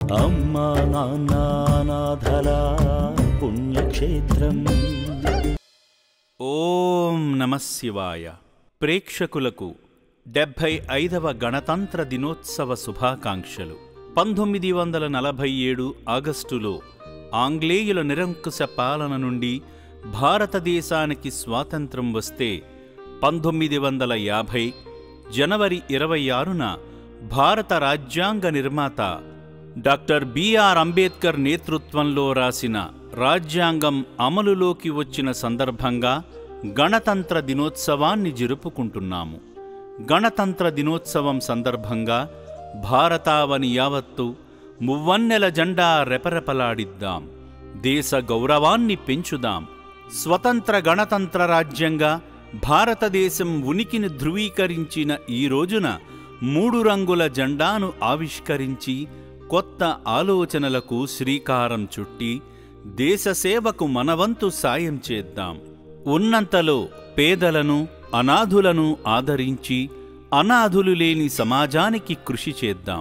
అమ్మా నాన్న అనాథల పుణ్యక్షేత్రం ఓం నమ శివాయ ప్రేక్షకులకు డెబ్భై ఐదవ గణతంత్ర దినోత్సవ శుభాకాంక్షలు పంతొమ్మిది వందల నలభై ఏడు ఆగస్టులో ఆంగ్లేయుల నిరంకుశ పాలన నుండి భారతదేశానికి స్వాతంత్రం వస్తే పంతొమ్మిది వందల యాభై జనవరి ఇరవై ఆరున భారత రాజ్యాంగ నిర్మాత డాక్టర్ బిఆర్ అంబేద్కర్ నేతృత్వంలో రాసిన రాజ్యాంగం అమలులోకి వచ్చిన సందర్భంగా గణతంత్ర దినోత్సవాన్ని జరుపుకుంటున్నాము గణతంత్ర దినోత్సవం సందర్భంగా భారతావని యావత్తు మువ్వన్నెల జెండా రెపరెపలాడిద్దాం దేశ గౌరవాన్ని పెంచుదాం స్వతంత్ర గణతంత్ర రాజ్యంగా భారతదేశం ఉనికిని ధృవీకరించిన ఈ రోజున మూడు రంగుల జెండాను ఆవిష్కరించి కొత్త ఆలోచనలకు శ్రీకారం చుట్టి దేశ సేవకు మనవంతు సాయం చేద్దాం ఉన్నంతలో పేదలను అనాథులను ఆదరించి అనాథులు లేని సమాజానికి కృషి చేద్దాం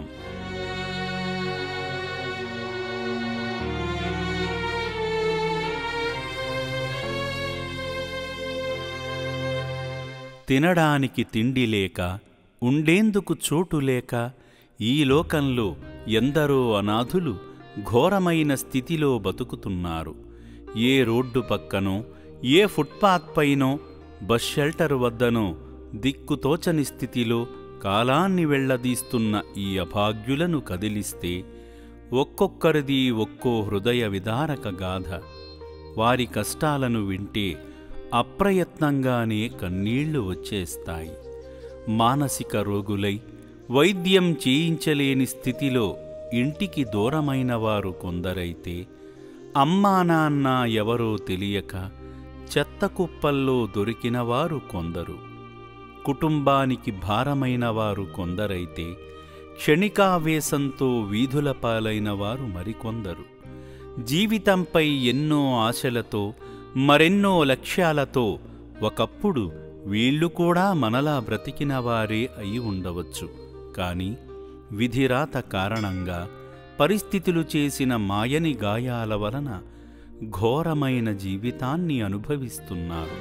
తినడానికి తిండి లేక ఉండేందుకు చోటు లేక ఈ లోకంలో ఎందరో అనాథులు ఘోరమైన స్థితిలో బతుకుతున్నారు ఏ రోడ్డు పక్కనో ఏ ఫుట్పాత్ పైనో బస్ షెల్టర్ వద్దనో దిక్కుతోచని స్థితిలో కాలాన్ని వెళ్లదీస్తున్న ఈ అభాగ్యులను కదిలిస్తే ఒక్కొక్కరిది ఒక్కో హృదయ విదారక గాథ వారి కష్టాలను వింటే అప్రయత్నంగానే కన్నీళ్లు వచ్చేస్తాయి మానసిక రోగులై వైద్యం చేయించలేని స్థితిలో ఇంటికి దూరమైన వారు కొందరైతే అమ్మా నాన్న ఎవరో తెలియక చెత్త కుప్పల్లో దొరికిన వారు కొందరు కుటుంబానికి భారమైన వారు కొందరైతే క్షణికావేశంతో వీధుల పాలైన వారు మరికొందరు జీవితంపై ఎన్నో ఆశలతో మరెన్నో లక్ష్యాలతో ఒకప్పుడు వీళ్ళు కూడా మనలా బ్రతికిన వారే అయి ఉండవచ్చు కాని విధిరాత కారణంగా పరిస్థితులు చేసిన మాయని గాయాల వలన ఘోరమైన జీవితాన్ని అనుభవిస్తున్నారు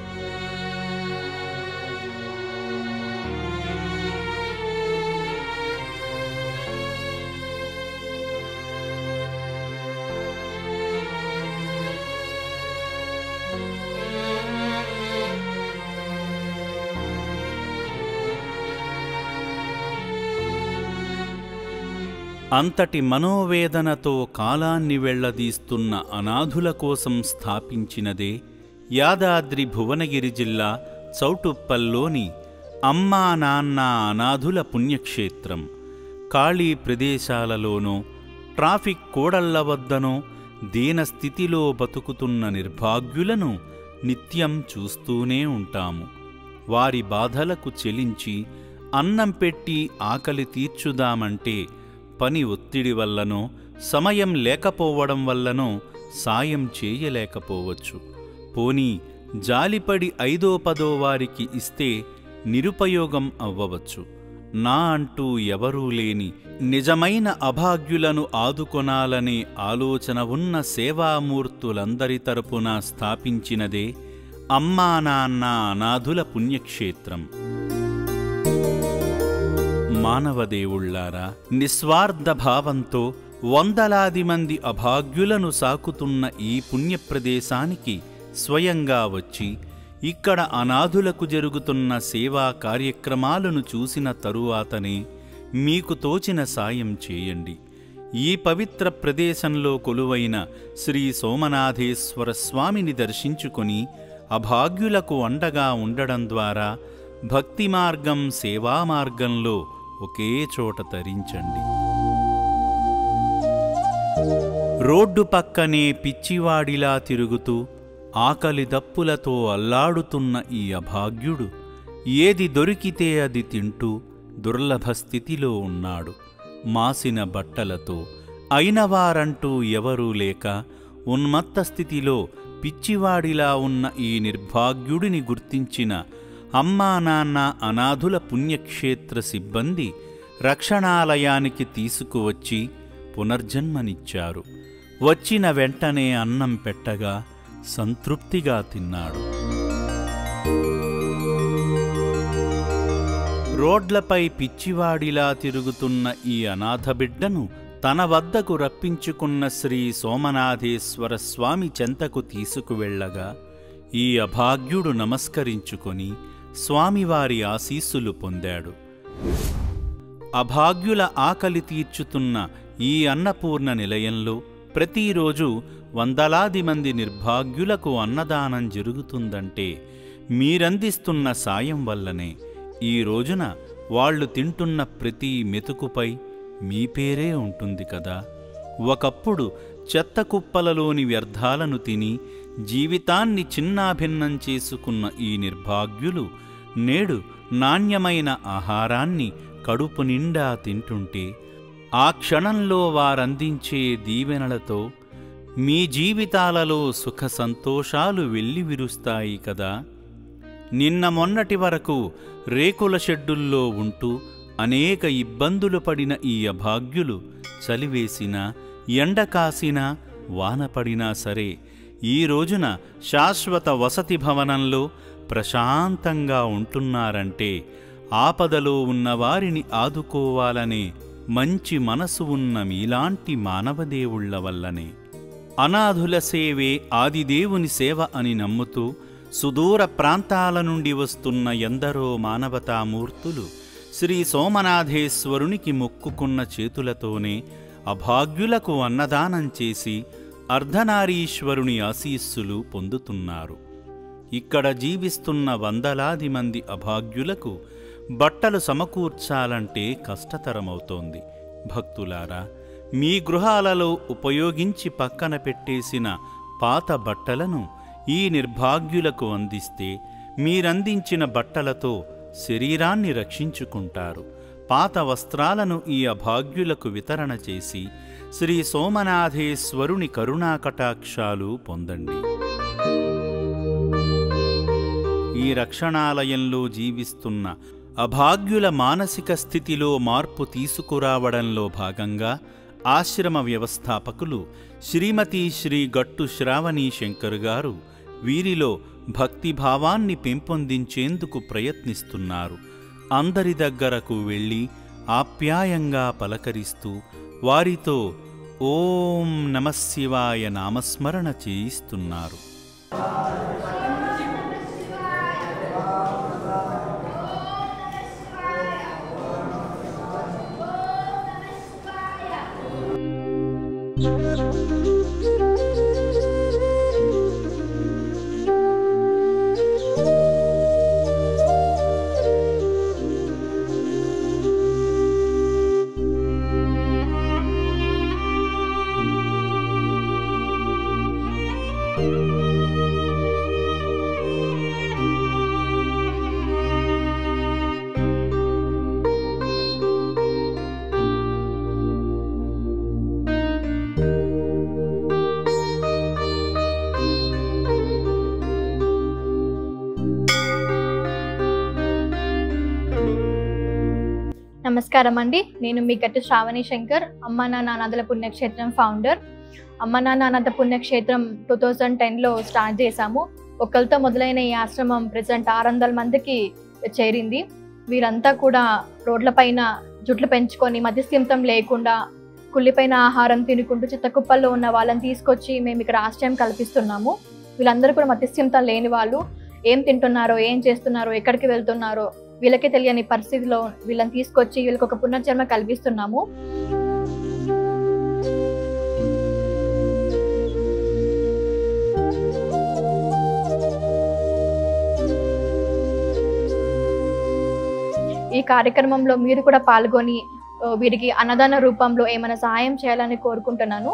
అంతటి మనోవేదనతో కాలాన్ని వెళ్లదీస్తున్న అనాథుల కోసం స్థాపించినదే యాదాద్రి భువనగిరి జిల్లా చౌటుప్పల్లోని అమ్మా నాన్న అనాథుల పుణ్యక్షేత్రం ఖాళీ ప్రదేశాలలోనో ట్రాఫిక్ కూడళ్ల వద్దనో దీనస్థితిలో బతుకుతున్న నిర్భాగ్యులను నిత్యం చూస్తూనే ఉంటాము వారి బాధలకు చెలించి అన్నం పెట్టి ఆకలి తీర్చుదామంటే పని ఒత్తిడి వల్లనో సమయం లేకపోవడం వల్లనో సాయం చేయలేకపోవచ్చు పోనీ జాలిపడి ఐదో పదో వారికి ఇస్తే నిరుపయోగం అవ్వవచ్చు నా అంటూ ఎవరూ లేని నిజమైన అభాగ్యులను ఆదుకొనాలనే ఆలోచన ఉన్న సేవామూర్తులందరి తరపున స్థాపించినదే అమ్మా నాన్న అనాథుల పుణ్యక్షేత్రం మానవదేవుళ్లారా నిస్వార్థ భావంతో వందలాది మంది అభాగ్యులను సాకుతున్న ఈ పుణ్యప్రదేశానికి స్వయంగా వచ్చి ఇక్కడ అనాథులకు జరుగుతున్న సేవా కార్యక్రమాలను చూసిన తరువాతనే మీకు తోచిన సాయం చేయండి ఈ పవిత్ర ప్రదేశంలో కొలువైన శ్రీ సోమనాథేశ్వర స్వామిని దర్శించుకొని అభాగ్యులకు అండగా ఉండడం ద్వారా భక్తి మార్గం సేవా మార్గంలో ఒకే చోట తరించండి రోడ్డు పక్కనే పిచ్చివాడిలా తిరుగుతూ ఆకలి దప్పులతో అల్లాడుతున్న ఈ అభాగ్యుడు ఏది దొరికితే అది తింటూ దుర్లభ స్థితిలో ఉన్నాడు మాసిన బట్టలతో అయినవారంటూ ఎవరూ లేక ఉన్మత్త స్థితిలో పిచ్చివాడిలా ఉన్న ఈ నిర్భాగ్యుడిని గుర్తించిన అమ్మా నాన్న అనాథుల పుణ్యక్షేత్ర సిబ్బంది రక్షణాలయానికి తీసుకువచ్చి పునర్జన్మనిచ్చారు వచ్చిన వెంటనే అన్నం పెట్టగా సంతృప్తిగా తిన్నాడు రోడ్లపై పిచ్చివాడిలా తిరుగుతున్న ఈ అనాథ బిడ్డను తన వద్దకు రప్పించుకున్న శ్రీ సోమనాథేశ్వర స్వామి చెంతకు తీసుకువెళ్ళగా ఈ అభాగ్యుడు నమస్కరించుకొని స్వామివారి ఆశీస్సులు పొందాడు అభాగ్యుల ఆకలి తీర్చుతున్న ఈ అన్నపూర్ణ నిలయంలో ప్రతిరోజు వందలాది మంది నిర్భాగ్యులకు అన్నదానం జరుగుతుందంటే మీరందిస్తున్న సాయం వల్లనే ఈ రోజున వాళ్ళు తింటున్న ప్రతి మెతుకుపై మీ పేరే ఉంటుంది కదా ఒకప్పుడు చెత్త కుప్పలలోని వ్యర్థాలను తిని జీవితాన్ని చిన్నాభిన్నం చేసుకున్న ఈ నిర్భాగ్యులు నేడు నాణ్యమైన ఆహారాన్ని కడుపు నిండా తింటుంటే ఆ క్షణంలో వారందించే దీవెనలతో మీ జీవితాలలో సుఖ సంతోషాలు వెల్లివిరుస్తాయి కదా నిన్న మొన్నటి వరకు రేకుల షెడ్డుల్లో ఉంటూ అనేక ఇబ్బందులు పడిన ఈ అభాగ్యులు చలివేసినా ఎండ కాసినా వాన పడినా సరే ఈ రోజున శాశ్వత వసతి భవనంలో ప్రశాంతంగా ఉంటున్నారంటే ఆపదలో ఉన్నవారిని ఆదుకోవాలనే మంచి మనసు ఉన్న మీలాంటి మానవదేవుళ్ల వల్లనే అనాథుల సేవే ఆదిదేవుని సేవ అని నమ్ముతూ సుదూర ప్రాంతాల నుండి వస్తున్న ఎందరో మానవతామూర్తులు శ్రీ సోమనాథేశ్వరునికి మొక్కుకున్న చేతులతోనే అభాగ్యులకు అన్నదానం చేసి అర్ధనారీశ్వరుని ఆశీస్సులు పొందుతున్నారు ఇక్కడ జీవిస్తున్న వందలాది మంది అభాగ్యులకు బట్టలు సమకూర్చాలంటే కష్టతరమవుతోంది భక్తులారా మీ గృహాలలో ఉపయోగించి పక్కన పెట్టేసిన పాత బట్టలను ఈ నిర్భాగ్యులకు అందిస్తే మీరందించిన బట్టలతో శరీరాన్ని రక్షించుకుంటారు పాత వస్త్రాలను ఈ అభాగ్యులకు వితరణ చేసి శ్రీ సోమనాథేశ్వరుని కరుణాకటాక్షాలు పొందండి ఈ రక్షణాలయంలో జీవిస్తున్న అభాగ్యుల మానసిక స్థితిలో మార్పు తీసుకురావడంలో భాగంగా ఆశ్రమ వ్యవస్థాపకులు శ్రీమతి శ్రీ గట్టు శ్రావణీ శంకర్ గారు వీరిలో భక్తిభావాన్ని పెంపొందించేందుకు ప్రయత్నిస్తున్నారు అందరి దగ్గరకు వెళ్ళి ఆప్యాయంగా పలకరిస్తూ వారితో ఓం నమశివాయ నామస్మరణ చేయిస్తున్నారు నమస్కారం అండి నేను మీ గట్టు శ్రావణి శంకర్ అమ్మ నాన్న అనాథల పుణ్యక్షేత్రం ఫౌండర్ అమ్మ నాన్న అనాథ పుణ్యక్షేత్రం టూ థౌజండ్ టెన్లో స్టార్ట్ చేశాము ఒకరితో మొదలైన ఈ ఆశ్రమం ప్రజెంట్ ఆరు వందల మందికి చేరింది వీరంతా కూడా రోడ్లపైన జుట్లు పెంచుకొని మధ్యస్థిమితం లేకుండా కుళ్ళిపైన ఆహారం తినుకుంటూ చిత్తకుప్పల్లో ఉన్న వాళ్ళని తీసుకొచ్చి మేము ఇక్కడ ఆశ్రయం కల్పిస్తున్నాము వీళ్ళందరూ కూడా మధ్యస్థిమితం లేని వాళ్ళు ఏం తింటున్నారో ఏం చేస్తున్నారో ఎక్కడికి వెళ్తున్నారో వీళ్ళకే తెలియని పరిస్థితిలో వీళ్ళని తీసుకొచ్చి వీళ్ళకి ఒక పునర్జన్మ కల్పిస్తున్నాము ఈ కార్యక్రమంలో మీరు కూడా పాల్గొని ఆ, వీరికి అన్నదాన రూపంలో ఏమైనా సహాయం చేయాలని కోరుకుంటున్నాను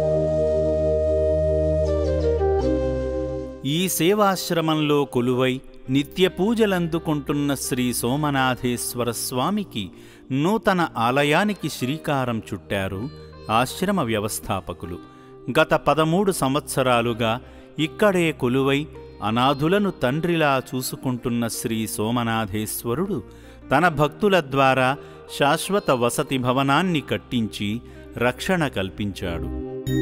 ఈ సేవాశ్రమంలో కొలువై నిత్య పూజలందుకుంటున్న శ్రీ సోమనాథేశ్వర స్వామికి నూతన ఆలయానికి శ్రీకారం చుట్టారు ఆశ్రమ వ్యవస్థాపకులు గత పదమూడు సంవత్సరాలుగా ఇక్కడే కొలువై అనాథులను తండ్రిలా చూసుకుంటున్న శ్రీ సోమనాథేశ్వరుడు తన భక్తుల ద్వారా శాశ్వత వసతి భవనాన్ని కట్టించి రక్షణ కల్పించాడు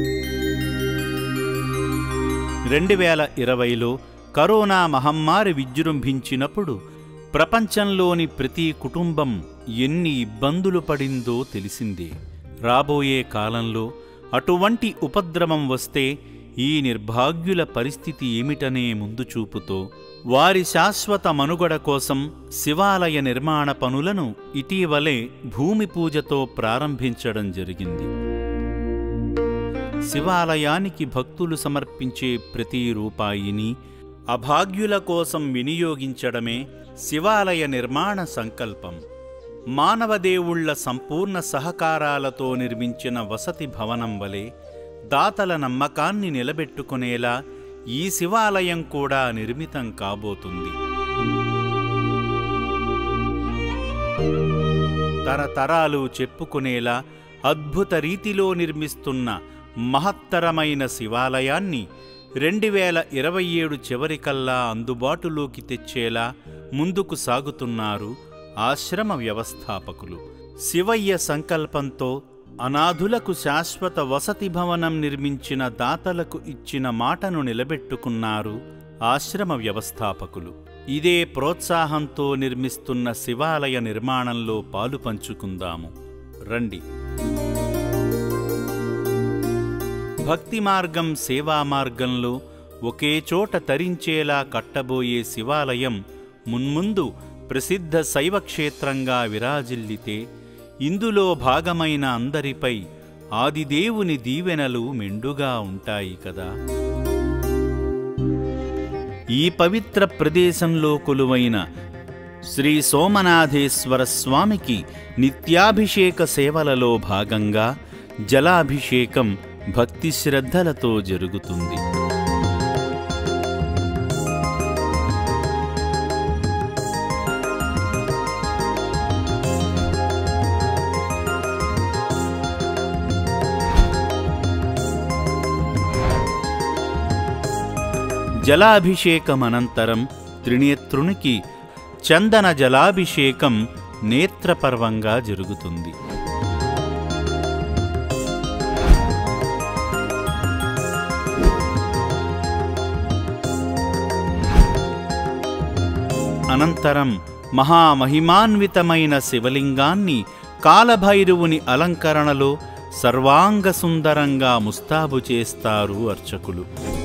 రెండు వేల ఇరవైలో కరోనా మహమ్మారి విజృంభించినప్పుడు ప్రపంచంలోని ప్రతి కుటుంబం ఎన్ని ఇబ్బందులు పడిందో తెలిసిందే రాబోయే కాలంలో అటువంటి ఉపద్రవం వస్తే ఈ నిర్భాగ్యుల పరిస్థితి ఏమిటనే ముందు చూపుతో వారి శాశ్వత మనుగడ కోసం శివాలయ నిర్మాణ పనులను ఇటీవలే భూమి పూజతో ప్రారంభించడం జరిగింది శివాలయానికి భక్తులు సమర్పించే ప్రతి రూపాయిని అభాగ్యుల కోసం వినియోగించడమే శివాలయ నిర్మాణ సంకల్పం మానవదేవుళ్ల సంపూర్ణ సహకారాలతో నిర్మించిన వసతి భవనం వలె దాతల నమ్మకాన్ని నిలబెట్టుకునేలా ఈ శివాలయం కూడా నిర్మితం కాబోతుంది తరతరాలు చెప్పుకునేలా అద్భుత రీతిలో నిర్మిస్తున్న మహత్తరమైన శివాలయాన్ని రెండు వేల ఇరవై ఏడు చివరికల్లా అందుబాటులోకి తెచ్చేలా ముందుకు సాగుతున్నారు ఆశ్రమ వ్యవస్థాపకులు శివయ్య సంకల్పంతో అనాథులకు శాశ్వత వసతి భవనం నిర్మించిన దాతలకు ఇచ్చిన మాటను నిలబెట్టుకున్నారు ఆశ్రమ వ్యవస్థాపకులు ఇదే ప్రోత్సాహంతో నిర్మిస్తున్న శివాలయ నిర్మాణంలో పాలు పంచుకుందాము రండి భక్తి మార్గం సేవా మార్గంలో ఒకే చోట తరించేలా కట్టబోయే శివాలయం మున్ముందు ప్రసిద్ధ శైవక్షేత్రంగా విరాజిల్లితే ఇందులో భాగమైన అందరిపై ఆదిదేవుని దీవెనలు మెండుగా ఉంటాయి కదా ఈ పవిత్ర ప్రదేశంలో కొలువైన శ్రీ సోమనాథేశ్వర స్వామికి నిత్యాభిషేక సేవలలో భాగంగా జలాభిషేకం భక్తి శ్రద్ధలతో జరుగుతుంది జలాభిషేకమనంతరం త్రినేత్రునికి చందన జలాభిషేకం నేత్రపర్వంగా జరుగుతుంది అనంతరం మహామహిమాన్వితమైన శివలింగాన్ని కాలభైరవుని అలంకరణలో సర్వాంగ సుందరంగా ముస్తాబు చేస్తారు అర్చకులు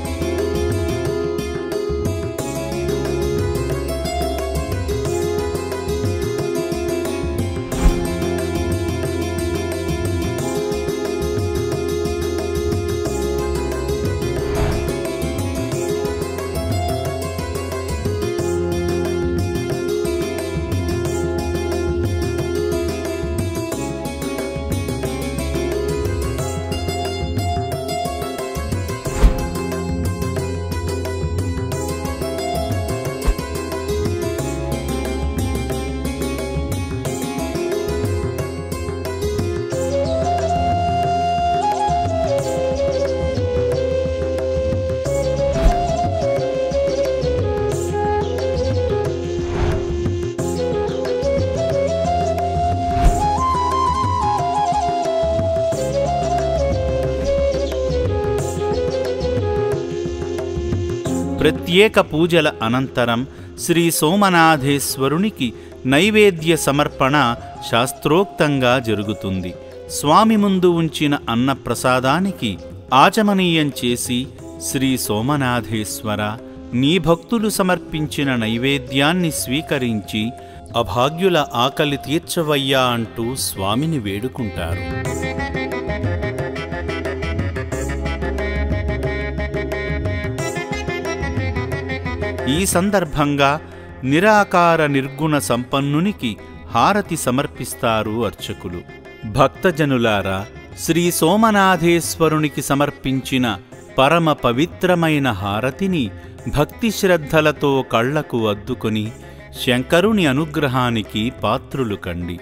ప్రత్యేక పూజల అనంతరం శ్రీ సోమనాథేశ్వరునికి నైవేద్య సమర్పణ శాస్త్రోక్తంగా జరుగుతుంది స్వామి ముందు ఉంచిన అన్న ప్రసాదానికి ఆచమనీయం చేసి శ్రీ సోమనాథేశ్వర నీ భక్తులు సమర్పించిన నైవేద్యాన్ని స్వీకరించి అభాగ్యుల ఆకలి తీర్చవయ్యా అంటూ స్వామిని వేడుకుంటారు ఈ సందర్భంగా నిరాకార నిర్గుణ సంపన్నునికి హారతి సమర్పిస్తారు అర్చకులు భక్తజనులారా శ్రీ సోమనాథేశ్వరునికి సమర్పించిన పరమ పవిత్రమైన హారతిని భక్తి శ్రద్ధలతో కళ్లకు అద్దుకొని శంకరుని అనుగ్రహానికి పాత్రులు కండి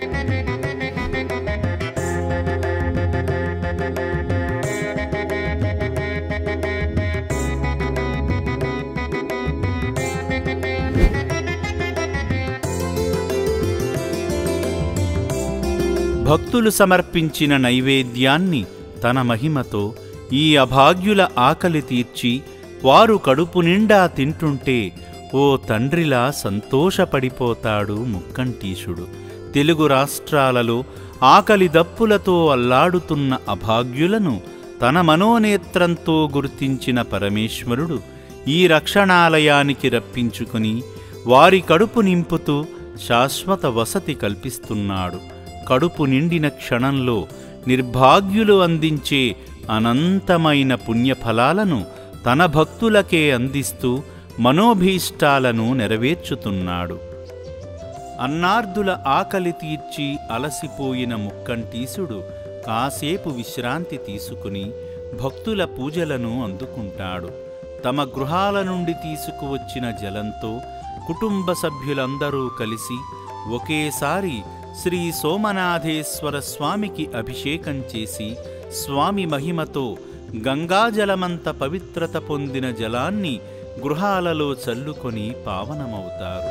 భక్తులు సమర్పించిన నైవేద్యాన్ని తన మహిమతో ఈ అభాగ్యుల ఆకలి తీర్చి వారు కడుపు నిండా తింటుంటే ఓ తండ్రిలా సంతోషపడిపోతాడు ముక్కంటీశుడు తెలుగు రాష్ట్రాలలో ఆకలి దప్పులతో అల్లాడుతున్న అభాగ్యులను తన మనోనేత్రంతో గుర్తించిన పరమేశ్వరుడు ఈ రక్షణాలయానికి రప్పించుకుని వారి కడుపు నింపుతూ శాశ్వత వసతి కల్పిస్తున్నాడు కడుపు నిండిన క్షణంలో నిర్భాగ్యులు అందించే అనంతమైన పుణ్యఫలాలను తన భక్తులకే అందిస్తూ మనోభీష్టాలను నెరవేర్చుతున్నాడు అన్నార్దుల ఆకలి తీర్చి అలసిపోయిన ముక్కంటీసుడు కాసేపు విశ్రాంతి తీసుకుని భక్తుల పూజలను అందుకుంటాడు తమ గృహాల నుండి తీసుకువచ్చిన జలంతో కుటుంబ సభ్యులందరూ కలిసి ఒకేసారి శ్రీ సోమనాథేశ్వర స్వామికి అభిషేకం చేసి స్వామి మహిమతో గంగాజలమంత పవిత్రత పొందిన జలాన్ని గృహాలలో చల్లుకొని పావనమవుతారు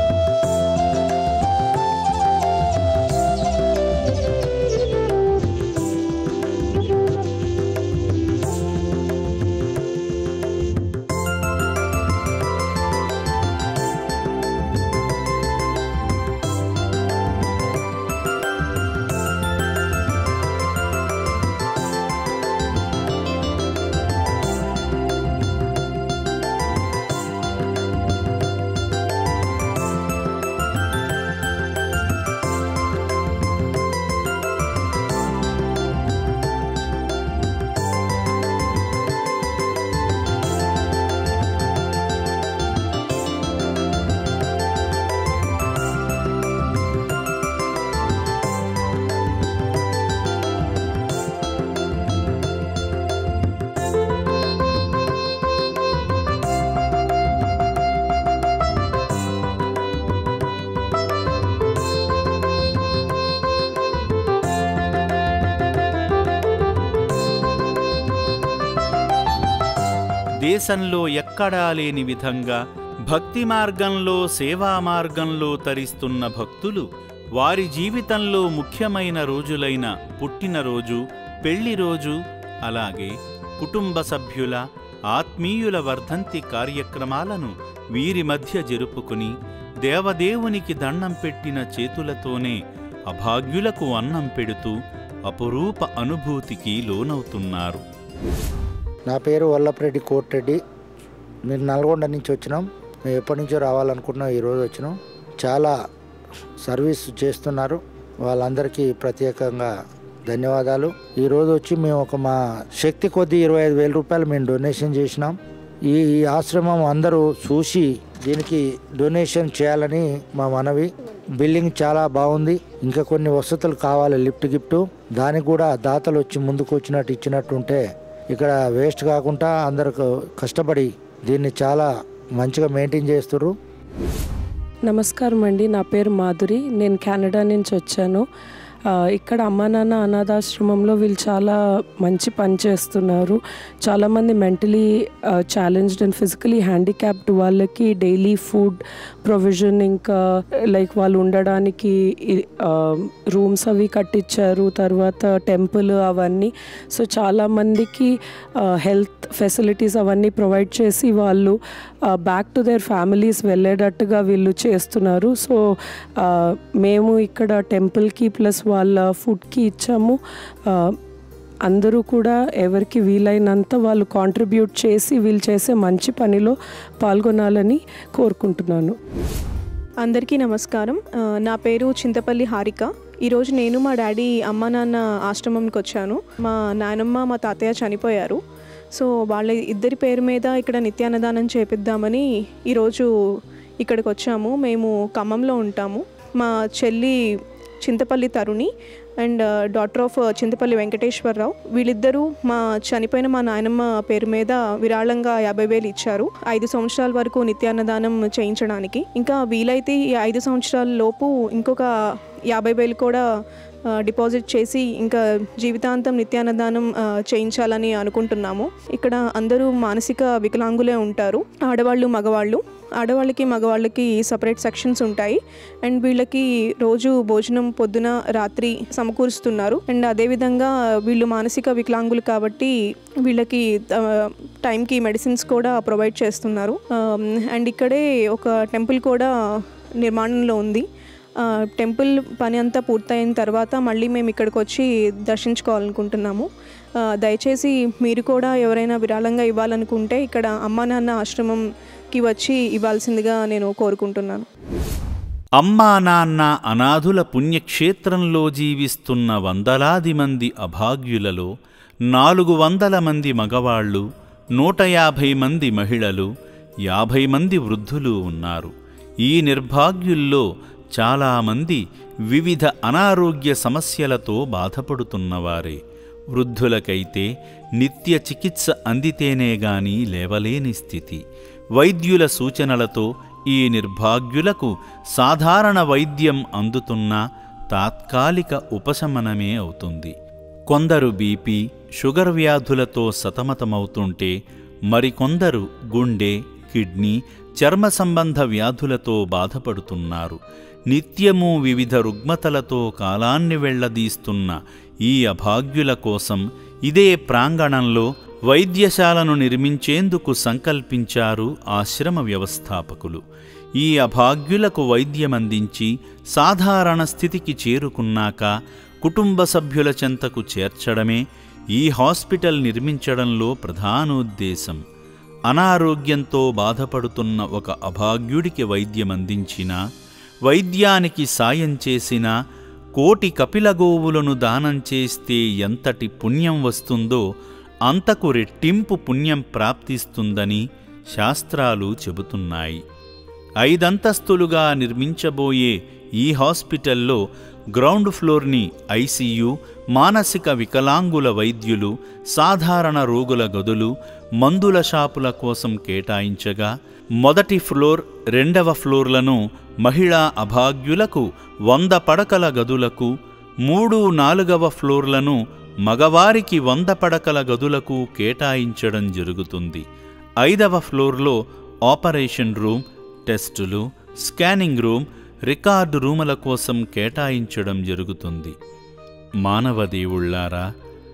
దేశంలో ఎక్కడా లేని విధంగా భక్తి మార్గంలో సేవా మార్గంలో తరిస్తున్న భక్తులు వారి జీవితంలో ముఖ్యమైన రోజులైన పుట్టినరోజు పెళ్లి రోజు అలాగే కుటుంబ సభ్యుల ఆత్మీయుల వర్ధంతి కార్యక్రమాలను వీరి మధ్య జరుపుకుని దేవదేవునికి దండం పెట్టిన చేతులతోనే అభాగ్యులకు అన్నం పెడుతూ అపురూప అనుభూతికి లోనవుతున్నారు నా పేరు వల్లభరెడ్డి కోటిరెడ్డి మేము నల్గొండ నుంచి వచ్చినాం మేము ఎప్పటి నుంచో రావాలనుకుంటున్నాం ఈరోజు వచ్చినాం చాలా సర్వీస్ చేస్తున్నారు వాళ్ళందరికీ ప్రత్యేకంగా ధన్యవాదాలు ఈరోజు వచ్చి మేము ఒక మా శక్తి కొద్ది ఇరవై ఐదు వేల రూపాయలు మేము డొనేషన్ చేసినాం ఈ ఈ ఆశ్రమం అందరూ చూసి దీనికి డొనేషన్ చేయాలని మా మనవి బిల్డింగ్ చాలా బాగుంది ఇంకా కొన్ని వసతులు కావాలి లిఫ్ట్ గిఫ్ట్ దానికి కూడా దాతలు వచ్చి ముందుకు వచ్చినట్టు ఇచ్చినట్టు ఉంటే ఇక్కడ వేస్ట్ కాకుండా అందరు కష్టపడి దీన్ని చాలా మంచిగా మెయింటైన్ చేస్తుర్రు నమస్కారం అండి నా పేరు మాధురి నేను కెనడా నుంచి వచ్చాను ఆ, ఇక్కడ అమ్మా నాన్న అనాథాశ్రమంలో వీళ్ళు చాలా మంచి పని చేస్తున్నారు చాలామంది mentally challenged and physically handicapped వాళ్ళకి డైలీ ఫుడ్ ప్రొవిజన్ ఇంకా లైక్ వాళ్ళు ఉండడానికి రూమ్స్ అవి కట్టించారు తర్వాత టెంపుల్ అవన్నీ సో చాలామందికి హెల్త్ ఫెసిలిటీస్ అవన్నీ ప్రొవైడ్ చేసి వాళ్ళు బ్యాక్ టు దేర్ ఫ్యామిలీస్ వెళ్ళేటట్టుగా వీళ్ళు చేస్తున్నారు సో ఆ, మేము ఇక్కడ టెంపుల్కి ప్లస్ వాళ్ళ ఫుడ్కి ఇచ్చాము ఆ, అందరూ కూడా ఎవరికి వీలైనంత వాళ్ళు కాంట్రిబ్యూట్ చేసి వీళ్ళు చేసే మంచి పనిలో పాల్గొనాలని కోరుకుంటున్నాను అందరికీ నమస్కారం ఆ, నా పేరు చింతపల్లి హారిక ఈరోజు నేను మా డాడీ అమ్మ నాన్న ఆశ్రమంకి వచ్చాను మా నాయనమ్మ మా తాతయ్య చనిపోయారు సో వాళ్ళ ఇద్దరి పేరు మీద ఇక్కడ నిత్యాన్నదానం చేపిద్దామని ఈరోజు ఇక్కడికి వచ్చాము మేము ఖమ్మంలో ఉంటాము మా చెల్లి Chintapalli Taruni and daughter of Chintapalli Venkateswararao వీళ్ళిద్దరూ మా చనిపోయిన మా నాయనమ్మ పేరు మీద విరాళంగా యాభై వేలు ఇచ్చారు ఐదు సంవత్సరాల వరకు నిత్యాన్నదానం చేయించడానికి ఇంకా వీలైతే ఈ ఐదు సంవత్సరాల లోపు ఇంకొక యాభై వేలు కూడా ఆ, డిపాజిట్ చేసి ఇంకా జీవితాంతం నిత్యాన్నదానం ఆ, చేయించాలని అనుకుంటున్నాము ఇక్కడ అందరూ మానసిక వికలాంగులే ఉంటారు ఆడవాళ్ళు మగవాళ్ళు ఆడవాళ్ళకి మగవాళ్ళకి సపరేట్ సెక్షన్స్ ఉంటాయి అండ్ వీళ్ళకి రోజు భోజనం పొద్దున రాత్రి సమకూరుస్తున్నారు అండ్ అదేవిధంగా వీళ్ళు మానసిక వికలాంగులు కాబట్టి వీళ్ళకి ఆ, టైంకి మెడిసిన్స్ కూడా ప్రొవైడ్ చేస్తున్నారు ఆమ్, అండ్ ఇక్కడే ఒక టెంపుల్ కూడా నిర్మాణంలో ఉంది ఆ, టెంపుల్ పని అంతా పూర్తయిన తర్వాత మళ్ళీ మేము ఇక్కడికి వచ్చి దర్శించుకోవాలనుకుంటున్నాము ఆ, దయచేసి మీరు కూడా ఎవరైనా విరాళంగా ఇవ్వాలనుకుంటే ఇక్కడ అమ్మా నాన్న ఆశ్రమంకి వచ్చి ఇవ్వాల్సిందిగా నేను కోరుకుంటున్నాను అమ్మా నాన్న అనాథుల పుణ్యక్షేత్రంలో జీవిస్తున్న వందలాది మంది అభాగ్యులలో నాలుగు వందల మంది మగవాళ్ళు నూట యాభై మంది మహిళలు యాభై మంది వృద్ధులు ఉన్నారు ఈ నిర్భాగ్యుల్లో చాలామంది వివిధ అనారోగ్య సమస్యలతో బాధపడుతున్నవారే వృద్ధులకైతే నిత్య చికిత్స అందితేనే గాని లేవలేని స్థితి వైద్యుల సూచనలతో ఈ నిర్భాగ్యులకు సాధారణ వైద్యం అందుతున్నా తాత్కాలిక ఉపశమనమే అవుతుంది కొందరు బీపీ షుగర్ వ్యాధులతో సతమతమవుతుంటే మరికొందరు గుండె కిడ్నీ చర్మ సంబంధ వ్యాధులతో బాధపడుతున్నారు నిత్యము వివిధ రుగ్మతలతో కాలాన్ని వెళ్లదీస్తున్న ఈ అభాగ్యుల కోసం ఇదే ప్రాంగణంలో వైద్యశాలను నిర్మించేందుకు సంకల్పించారు ఆశ్రమ వ్యవస్థాపకులు ఈ అభాగ్యులకు వైద్యమందించి సాధారణ స్థితికి చేరుకున్నాక కుటుంబ సభ్యుల చెంతకు చేర్చడమే ఈ హాస్పిటల్ నిర్మించడంలో ప్రధానోద్దేశం అనారోగ్యంతో బాధపడుతున్న ఒక అభాగ్యుడికి వైద్యమందించినా వైద్యానికి సాయం చేసినా కోటి కపిలగోవులను దానం చేస్తే ఎంతటి పుణ్యం వస్తుందో అంతకు రెట్టింపు పుణ్యం ప్రాప్తిస్తుందని శాస్త్రాలు చెబుతున్నాయి ఐదంతస్తులుగా నిర్మించబోయే ఈ హాస్పిటల్లో గ్రౌండ్ ఫ్లోర్ని ఐసీయూ మానసిక వికలాంగుల వైద్యులు సాధారణ రోగుల గదులు మందుల షాపుల కోసం కేటాయించగా మొదటి ఫ్లోర్ రెండవ ఫ్లోర్లను మహిళా అభాగ్యులకు వంద పడకల గదులకు మూడు నాలుగవ ఫ్లోర్లను మగవారికి వంద పడకల గదులకు కేటాయించడం జరుగుతుంది ఐదవ ఫ్లోర్లో ఆపరేషన్ రూమ్ టెస్టులు స్కానింగ్ రూమ్ రికార్డు రూముల కోసం కేటాయించడం జరుగుతుంది మానవ దేవుళ్ళారా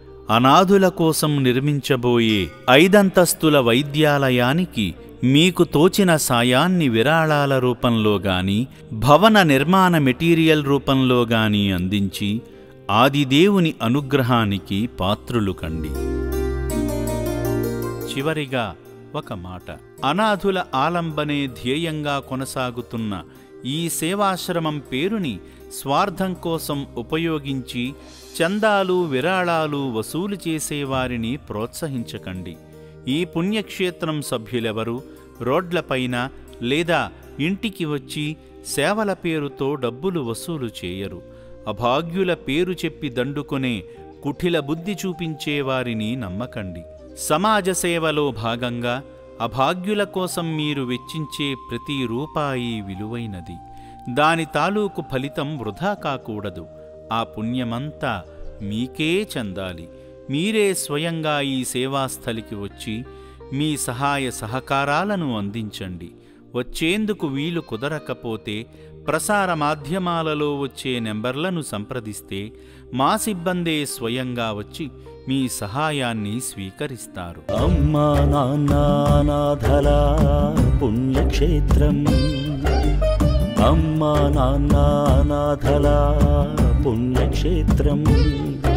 అనాథుల కోసం నిర్మించబోయే ఐదంతస్తుల వైద్యాలయానికి మీకు తోచిన సాయాన్ని విరాళాల రూపంలో గాని భవన నిర్మాణ మెటీరియల్ రూపంలో గాని అందించి ఆదిదేవుని అనుగ్రహానికి పాత్రులు కండి చివరిగా ఒక మాట అనాథుల ఆలంబనే ధ్యేయంగా కొనసాగుతున్న ఈ సేవాశ్రమం పేరుని స్వార్థం కోసం ఉపయోగించి చందాలు విరాళాలు వసూలు చేసేవారిని ప్రోత్సహించకండి ఈ పుణ్యక్షేత్రం సభ్యులెవరు రోడ్లపైన లేదా ఇంటికి వచ్చి సేవల పేరుతో డబ్బులు వసూలు చేయరు అభాగ్యుల పేరు చెప్పి దండుకొనే కుటిల బుద్ధి చూపించే వారిని నమ్మకండి సమాజ సేవలో భాగంగా అభాగ్యుల కోసం మీరు వెచ్చించే ప్రతి రూపాయి విలువైనది దాని తాలూకు ఫలితం వృధా కాకూడదు ఆ పుణ్యమంతా మీకే చెందాలి మీరే స్వయంగా ఈ సేవాస్థలికి వచ్చి మీ సహాయ సహకారాలను అందించండి వచ్చేందుకు వీలు కుదరకపోతే ప్రసార మాధ్యమాలలో వచ్చే నెంబర్లను సంప్రదిస్తే మా సిబ్బందే స్వయంగా వచ్చి మీ సహాయాన్ని స్వీకరిస్తారు అమ్మా నాన్న అనాథల పుణ్యక్షేత్రం అమ్మా నాన్న అనాథల పుణ్యక్షేత్రం